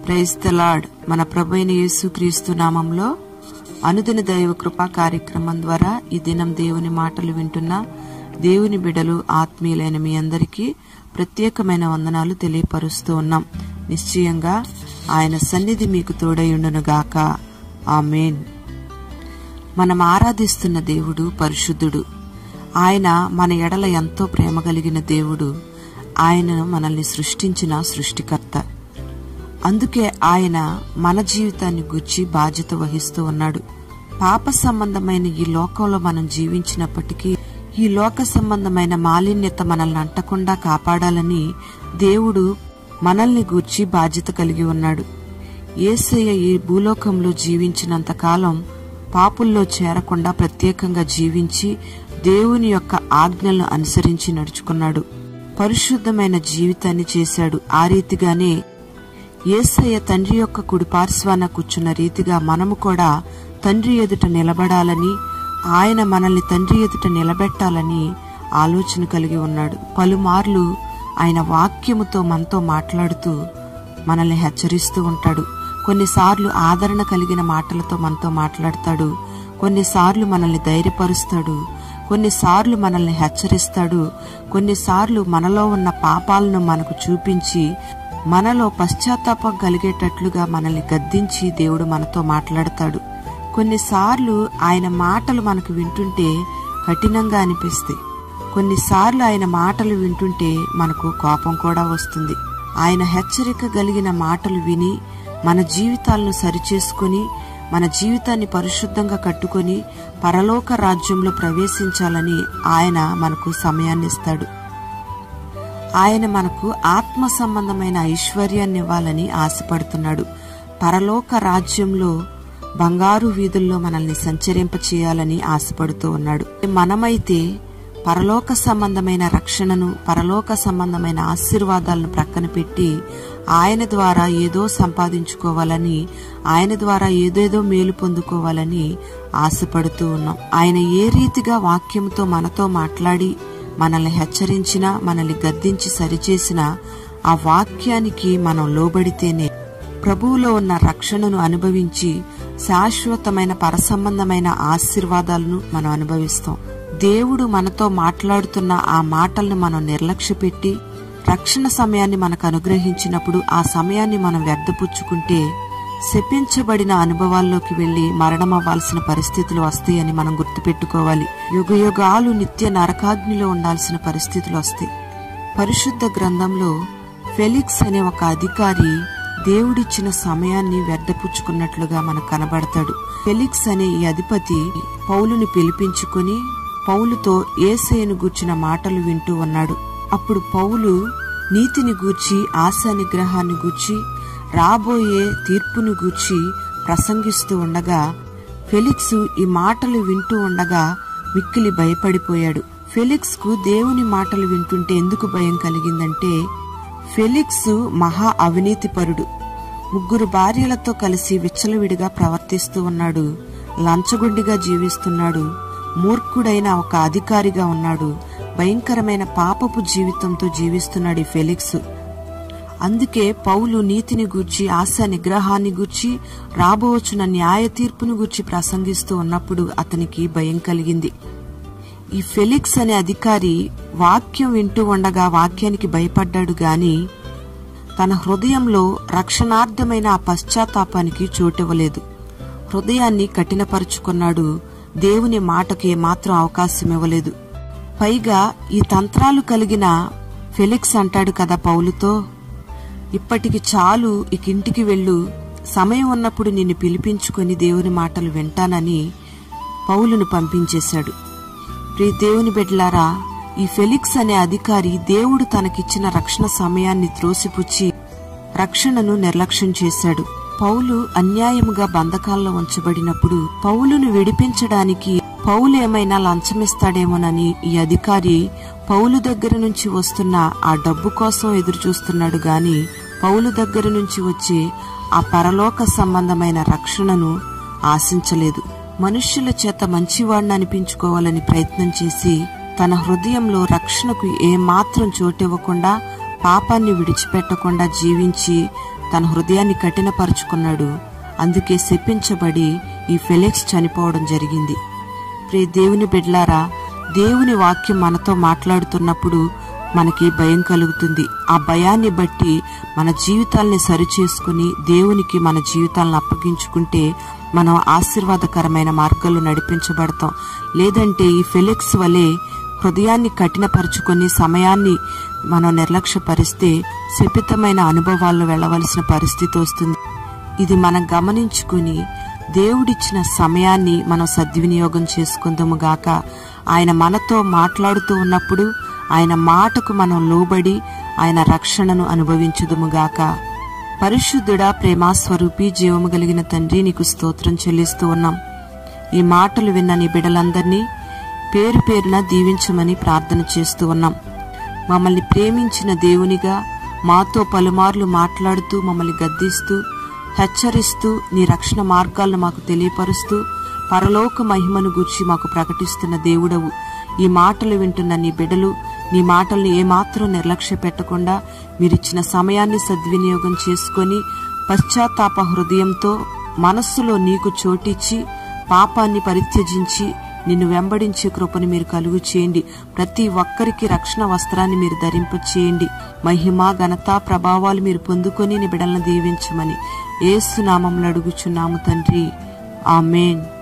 praise the lord మన ప్రభైన యేసు క్రీస్తు నామంలో అనుదిన దైవ కృపా కార్యక్రమం ద్వారా ఈ దినం దేవుని మాటలు వింటున్న దేవుని బిడలు ఆత్మీయులైన మీ అందరికీ ప్రత్యేకమైన వందనాలు తెలియపరుస్తూ ఉన్నాం నిశ్చయంగా ఆయన సన్నిధి మీకు తోడయుండునుగాక ఆమెన్ మనం ఆరాధిస్తున్న దేవుడు పరిశుద్ధుడు ఆయన మన ఎడల ఎంతో ప్రేమ కలిగిన దేవుడు ఆయన మనల్ని సృష్టించిన సృష్టికర్త అందుకే ఆయన మన జీవితాన్ని గుచ్చి బాధ్యత వహిస్తూ ఉన్నాడు పాప సంబంధమైన ఈ లోకంలో మనం జీవించినప్పటికీ ఈ లోక సంబంధమైన మాలిన్యత మనల్ని అంటకుండా కాపాడాలని దేవుడు మనల్ని గూర్చి బాధ్యత కలిగి ఉన్నాడు ఏసయ్య ఈ భూలోకంలో జీవించినంత కాలం పాపుల్లో చేరకుండా ప్రత్యేకంగా జీవించి దేవుని యొక్క ఆజ్ఞలను అనుసరించి నడుచుకున్నాడు పరిశుద్ధమైన జీవితాన్ని చేశాడు ఆ రీతిగానే ఏసయ్య తండ్రి యొక్క కుడి పార్శ్వాన కూర్చున్న రీతిగా మనము కూడా తండ్రి ఎదుట నిలబడాలని ఆయన మనల్ని తండ్రి ఎదుట నిలబెట్టాలని ఆలోచన కలిగి ఉన్నాడు పలుమార్లు ఆయన వాక్యముతో మనతో మాట్లాడుతూ మనల్ని హెచ్చరిస్తూ ఉంటాడు కొన్నిసార్లు ఆదరణ కలిగిన మాటలతో మనతో మాట్లాడతాడు కొన్నిసార్లు మనల్ని ధైర్యపరుస్తాడు కొన్నిసార్లు మనల్ని హెచ్చరిస్తాడు కొన్నిసార్లు మనలో ఉన్న పాపాలను మనకు చూపించి మనలో పశ్చాత్తాపం కలిగేటట్లుగా మనల్ని గద్దించి దేవుడు మనతో మాట్లాడతాడు కొన్నిసార్లు ఆయన మాటలు మనకు వింటుంటే కఠినంగా అనిపిస్తాయి కొన్నిసార్లు ఆయన మాటలు వింటుంటే మనకు కోపం కూడా వస్తుంది ఆయన హెచ్చరిక కలిగిన మాటలు విని మన జీవితాలను సరిచేసుకుని మన జీవితాన్ని పరిశుద్ధంగా కట్టుకొని పరలోక రాజ్యంలో ప్రవేశించాలని ఆయన మనకు సమయాన్ని ఇస్తాడు ఆయన మనకు ఆత్మ సంబంధమైన ఐశ్వర్యాన్ని ఇవ్వాలని ఆశపడుతున్నాడు పరలోక రాజ్యంలో బంగారు వీధుల్లో మనల్ని సంచరింప చేయాలని ఆశపడుతూ ఉన్నాడు మనమైతే పరలోక సంబంధమైన రక్షణను పరలోక సంబంధమైన ఆశీర్వాదాలను ప్రక్కన పెట్టి ఆయన ద్వారా ఏదో సంపాదించుకోవాలని ఆయన ద్వారా ఏదేదో మేలు పొందుకోవాలని ఆశపడుతూ ఉన్నాం ఆయన ఏ రీతిగా వాక్యంతో మనతో మాట్లాడి మనల్ని హెచ్చరించినా మనల్ని గద్దించి సరిచేసిన ఆ వాక్యానికి మనం లోబడితేనే ప్రభువులో ఉన్న రక్షణను అనుభవించి శాశ్వతమైన పరసంబంధమైన ఆశీర్వాదాలను మనం అనుభవిస్తాం దేవుడు మనతో మాట్లాడుతున్న ఆ మాటలను మనం నిర్లక్ష్యపెట్టి రక్షణ సమయాన్ని మనకు అనుగ్రహించినప్పుడు ఆ సమయాన్ని మనం వ్యర్థపుచ్చుకుంటే శపించబడిన అనుభవాల్లోకి వెళ్లి మరణమవ్వాల్సిన పరిస్థితులు వస్తాయని మనం గుర్తుపెట్టుకోవాలి యుగ యుగాలు నిత్య నరకాగ్నిలో ఉండాల్సిన పరిస్థితులు వస్తాయి పరిశుద్ధ గ్రంథంలో ఫెలిక్స్ అనే ఒక అధికారి దేవుడిచ్చిన సమయాన్ని వ్యర్థపుచ్చుకున్నట్లుగా మనకు కనబడతాడు ఫెలిక్స్ అనే ఈ అధిపతి పౌలుని పిలిపించుకుని పౌలుతో ఏసయ్యను గూర్చిన మాటలు వింటూ ఉన్నాడు అప్పుడు పౌలు నీతిని గూర్చి ఆశా నిగ్రహాన్ని గూర్చి రాబోయే తీర్పును గూర్చి ప్రసంగిస్తూ ఉండగా ఫెలిక్స్ ఈ మాటలు వింటూ ఉండగా మిక్కిలి భయపడిపోయాడు ఫెలిక్స్ కు దేవుని మాటలు వింటుంటే ఎందుకు భయం కలిగిందంటే ఫెలిక్స్ మహా అవినీతిపరుడు ముగ్గురు భార్యలతో కలిసి విచ్చలవిడిగా ప్రవర్తిస్తూ ఉన్నాడు లంచగొండిగా జీవిస్తున్నాడు మూర్ఖుడైన ఒక అధికారిగా ఉన్నాడు భయంకరమైన పాపపు జీవితంతో జీవిస్తున్నాడు ఈ ఫెలిక్స్ అందుకే పౌలు నీతిని గూర్చి ఆశ నిగ్రహాన్ని గూర్చి రాబోవచ్చున న్యాయ తీర్పును గూర్చి ప్రసంగిస్తూ ఉన్నప్పుడు అతనికి భయం కలిగింది ఈ ఫెలిక్స్ అనే అధికారి వాక్యం వింటూ ఉండగా వాక్యానికి భయపడ్డాడు గాని తన హృదయంలో రక్షణార్థమైన ఆ పశ్చాత్తాపానికి చోటివ్వలేదు హృదయాన్ని కఠినపరుచుకున్నాడు దేవుని మాటకి మాత్రం అవకాశం ఇవ్వలేదు పైగా ఈ తంత్రాలు కలిగిన ఫెలిక్స్ అంటాడు కదా పౌలుతో ఇప్పటికి చాలు ఇక ఇంటికి వెళ్ళు సమయం ఉన్నప్పుడు నిన్ను పిలిపించుకొని దేవుని మాటలు వింటానని పౌలును పంపించేశాడు ప్రియ దేవుని బిడ్డలారా ఈ ఫెలిక్స్ అనే అధికారి దేవుడు తనకిచ్చిన రక్షణ సమయాన్ని త్రోసిపుచ్చి రక్షణను నిర్లక్ష్యం చేశాడు పౌలు అన్యాయముగా బంధకాల్లో ఉంచబడినప్పుడు పౌలును విడిపించడానికి పౌలు ఏమైనా లంచమిస్తాడేమోనని ఈ అధికారి పౌలు దగ్గర నుంచి వస్తున్న ఆ డబ్బు కోసం ఎదురు చూస్తున్నాడు గాని పౌలు దగ్గర నుంచి వచ్చే ఆ పరలోక సంబంధమైన రక్షణను ఆశించలేదు మనుష్యుల చేత మంచివాడిని అనిపించుకోవాలని ప్రయత్నం చేసి తన హృదయంలో రక్షణకు ఏమాత్రం చోటివ్వకుండా పాపాన్ని విడిచిపెట్టకుండా జీవించి తన హృదయాన్ని కఠినపరుచుకున్నాడు అందుకే శపించబడి ఈ ఫెలిక్స్ చనిపోవడం జరిగింది ప్రియ దేవుని బిడ్లారా దేవుని వాక్యం మనతో మాట్లాడుతున్నప్పుడు మనకి భయం కలుగుతుంది ఆ భయాన్ని బట్టి మన జీవితాల్ని సరిచేసుకుని దేవునికి మన జీవితాలను అప్పగించుకుంటే మనం ఆశీర్వాదకరమైన మార్గాల్లో నడిపించబడతాం లేదంటే ఈ ఫెలిక్స్ వలె హృదయాన్ని కఠినపరుచుకొని సమయాన్ని మనం నిర్లక్ష్యపరిస్తే శపితమైన అనుభవాల్లో వెళ్ళవలసిన పరిస్థితి వస్తుంది ఇది మనం గమనించుకుని దేవుడిచ్చిన సమయాన్ని మనం సద్వినియోగం చేసుకుందాము గాక ఆయన మనతో మాట్లాడుతూ ఉన్నప్పుడు ఆయన మాటకు మనం లోబడి ఆయన రక్షణను అనుభవించుదుము గాక పరిశుద్ధుడా ప్రేమాస్వరూపి జీవము కలిగిన తండ్రి నీకు స్తోత్రం చెల్లిస్తూ ఉన్నాం ఈ మాటలు విన్న నీ బిడలందరినీ పేరు పేరున దీవించమని ప్రార్థన చేస్తూ ఉన్నాం మమ్మల్ని ప్రేమించిన దేవునిగా మాతో పలుమార్లు మాట్లాడుతూ మమ్మల్ని గద్దిస్తూ హెచ్చరిస్తూ నీ రక్షణ మార్గాలను మాకు తెలియపరుస్తూ పరలోక మహిమను గూర్చి మాకు ప్రకటిస్తున్న దేవుడవు ఈ మాటలు వింటున్న నీ బిడ్డలు నీ మాటల్ని ఏమాత్రం నిర్లక్ష్య పెట్టకుండా మీరిచ్చిన సమయాన్ని సద్వినియోగం చేసుకొని పశ్చాత్తాప హృదయంతో మనస్సులో నీకు చోటిచ్చి పాపాన్ని పరిత్యజించి నిన్ను వెంబడించే కృపను మీరు కలుగు చేయండి ప్రతి ఒక్కరికి రక్షణ వస్త్రాన్ని మీరు ధరింప చేయండి మహిమ ఘనత ప్రభావాలు మీరు పొందుకొని నీ బిడలను దీవించమని ఏసునామంలో అడుగుచున్నాము తండ్రి ఆమెన్